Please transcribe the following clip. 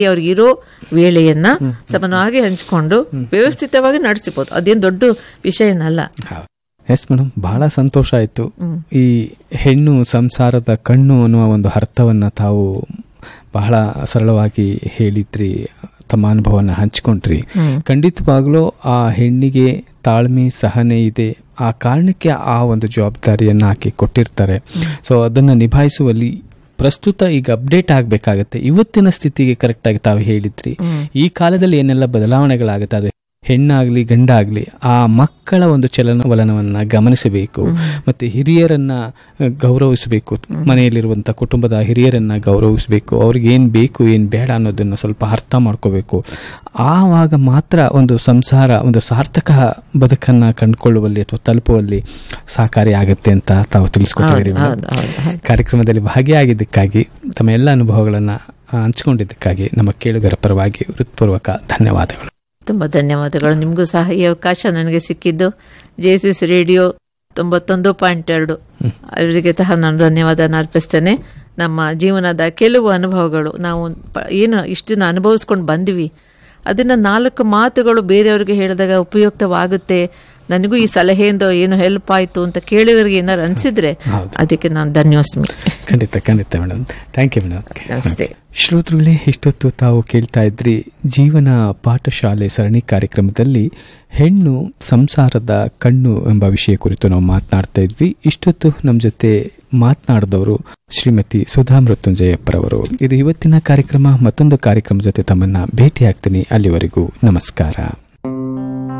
ಅವ್ರಿಗೆ ಇರೋ ವೇಳೆಯನ್ನ ಸಮಾನವಾಗಿ ಹಂಚಿಕೊಂಡು ವ್ಯವಸ್ಥಿತವಾಗಿ ನಡೆಸಬಹುದು ಅದೇನು ದೊಡ್ಡ ವಿಷಯನಲ್ಲ ಎಸ್ ಮೇಡಮ್ ಬಹಳ ಸಂತೋಷ ಆಯ್ತು ಈ ಹೆಣ್ಣು ಸಂಸಾರದ ಕಣ್ಣು ಅನ್ನುವ ಒಂದು ಅರ್ಥವನ್ನ ತಾವು ಬಹಳ ಸರಳವಾಗಿ ಹೇಳಿದ್ರಿ ತಮ್ಮ ಅನುಭವನ ಹಂಚ್ಕೊಂಡ್ರಿ ಖಂಡಿತವಾಗ್ಲೂ ಆ ಹೆಣ್ಣಿಗೆ ತಾಳ್ಮೆ ಸಹನೆ ಇದೆ ಆ ಕಾರಣಕ್ಕೆ ಆ ಒಂದು ಜವಾಬ್ದಾರಿಯನ್ನ ಆಕೆ ಕೊಟ್ಟಿರ್ತಾರೆ ಸೊ ಅದನ್ನ ನಿಭಾಯಿಸುವಲ್ಲಿ ಪ್ರಸ್ತುತ ಈಗ ಅಪ್ಡೇಟ್ ಆಗಬೇಕಾಗತ್ತೆ ಇವತ್ತಿನ ಸ್ಥಿತಿಗೆ ಕರೆಕ್ಟ್ ಆಗಿ ತಾವು ಹೇಳಿದ್ರಿ ಈ ಕಾಲದಲ್ಲಿ ಏನೆಲ್ಲ ಬದಲಾವಣೆಗಳಾಗುತ್ತೆ ಅದು ಹೆಣ್ಣಾಗ್ಲಿ ಗಂಡಾಗ್ಲಿ ಆ ಮಕ್ಕಳ ಒಂದು ಚಲನವಲನವನ್ನ ಗಮನಿಸಬೇಕು ಮತ್ತೆ ಹಿರಿಯರನ್ನ ಅಹ್, ಗೌರವಿಸಬೇಕು ಮನೆಯಲ್ಲಿರುವಂತ ಕುಟುಂಬದ ಹಿರಿಯರನ್ನ ಗೌರವಿಸಬೇಕು ಅವ್ರಿಗೆ ಏನ್ ಬೇಕು ಏನ್ ಬೇಡ ಅನ್ನೋದನ್ನ ಸ್ವಲ್ಪ ಅರ್ಥ ಮಾಡ್ಕೋಬೇಕು ಆವಾಗ ಮಾತ್ರ ಒಂದು ಸಂಸಾರ ಒಂದು ಸಾರ್ಥಕ ಬದುಕನ್ನ ಕಂಡುಕೊಳ್ಳುವಲ್ಲಿ ಅಥವಾ ತಲುಪುವಲ್ಲಿ ಸಹಕಾರಿ ಆಗುತ್ತೆ ಅಂತ ತಾವು ತಿಳಿಸ್ಕೊಟ್ಟಿದ್ದೀರಿ ಹೌದು, ಮೇಡಮ್. ಹೌದು, ಹೌದು. ಕಾರ್ಯಕ್ರಮದಲ್ಲಿ ಭಾಗಿಯಾಗಿದ್ದಕ್ಕಾಗಿ ತಮ್ಮ ಎಲ್ಲ ಅನುಭವಗಳನ್ನ ಆ, ಹಂಚಿಕೊಂಡಿದ್ದಕ್ಕಾಗಿ ನಮ್ಮ ಕೇಳುಗರ ಪರವಾಗಿ ಹೃತ್ಪೂರ್ವಕ ಧನ್ಯವಾದಗಳು ತುಂಬಾ ಧನ್ಯವಾದಗಳು ನಿಮಗೂ ಸಹ ಈ ಅವಕಾಶ ನನಗೆ ಸಿಕ್ಕಿದ್ದು ಜೆಸಿಸ್ ರೇಡಿಯೋ ತೊಂಬತ್ತೊಂದು ಪಾಯಿಂಟ್ ಎರಡು ಅವರಿಗೆ ಸಹ ನಾನು ಧನ್ಯವಾದನ ಅರ್ಪಿಸ್ತೇನೆ ನಮ್ಮ ಜೀವನದ ಕೆಲವು ಅನುಭವಗಳು ನಾವು ಪ- ಏನು ಇಷ್ಟು ದಿನ ಅನುಭವಿಸ್ಕೊಂಡು ಬಂದ್ವಿ ಅದನ್ನ ನಾಲ್ಕು ಮಾತುಗಳು ಬೇರೆಯವರಿಗೆ ಹೇಳಿದಾಗ ಉಪಯುಕ್ತವಾಗುತ್ತೆ ನನಗೂ ಈ ಸಲಹೆಯಿಂದ ಏನು ಹೆಲ್ಪ್ ಆಯ್ತು ಅಂತ ಕೇಳಿದವರಿಗೆ ಏನಾರು ಅನ್ಸಿದ್ರೆ ಹೌದು. ಅದಕ್ಕೆ ನಾನು ಧನ್ಯೋಸ್ಮಿ ಖಂಡಿತ ಖಂಡಿತ ಮೇಡಮ್ ಥ್ಯಾಂಕ್ ಯು ಮೇಡಮ್ ನಮಸ್ತೆ ಶ್ರೋತೃಗಳೇ ಇಷ್ಟೊತ್ತು ತಾವು ಕೇಳ್ತಾ ಇದ್ರಿ ಜೀವನ ಪಾಠಶಾಲೆ ಸರಣಿ ಕಾರ್ಯಕ್ರಮದಲ್ಲಿ ಹೆಣ್ಣು ಸಂಸಾರದ ಕಣ್ಣು ಎಂಬ ವಿಷಯ ಕುರಿತು ನಾವು ಮಾತನಾಡ್ತಾ ಇದ್ವಿ ಇಷ್ಟೊತ್ತು ನಮ್ಮ ಜೊತೆ ಮಾತನಾಡಿದವರು ಶ್ರೀಮತಿ ಸುಧಾ ಮೃತ್ಯುಂಜಯಪ್ಪರವರು ಇದು ಇವತ್ತಿನ ಕಾರ್ಯಕ್ರಮ ಮತ್ತೊಂದು ಕಾರ್ಯಕ್ರಮ ಜೊತೆ ತಮ್ಮನ್ನ ಭೇಟಿ ಆಗ್ತೀನಿ ಅಲ್ಲಿವರೆಗೂ ನಮಸ್ಕಾರ